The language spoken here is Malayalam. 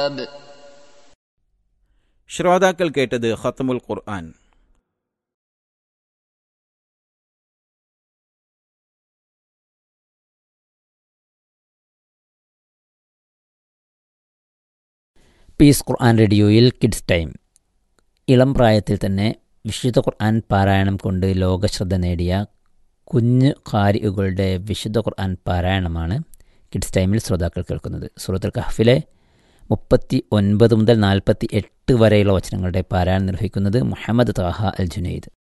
ശ്രോതാക്കൾ കേട്ടത് ഖത്തമുൽ ഖുർആൻ പീസ് ഖുർആൻ റേഡിയോയിൽ കിഡ്സ് ടൈം ഇളം പ്രായത്തിൽ തന്നെ വിശുദ്ധ ഖുർആൻ പാരായണം കൊണ്ട് ലോകശ്രദ്ധ നേടിയ കുഞ്ഞു കാരികളുടെ വിശുദ്ധ ഖുർആൻ പാരായണമാണ് കിഡ്സ് ടൈമിൽ ശ്രോതാക്കൾ കേൾക്കുന്നത് സൂറത്തുൽ കഹഫിലെ മുപ്പത്തി ഒൻപത് മുതൽ നാൽപ്പത്തി എട്ട് വരെയുള്ള വചനങ്ങളുടെ പാരായണം നിർവഹിക്കുന്നത് മുഹമ്മദ് താഹ അൽ ജുനൈദ്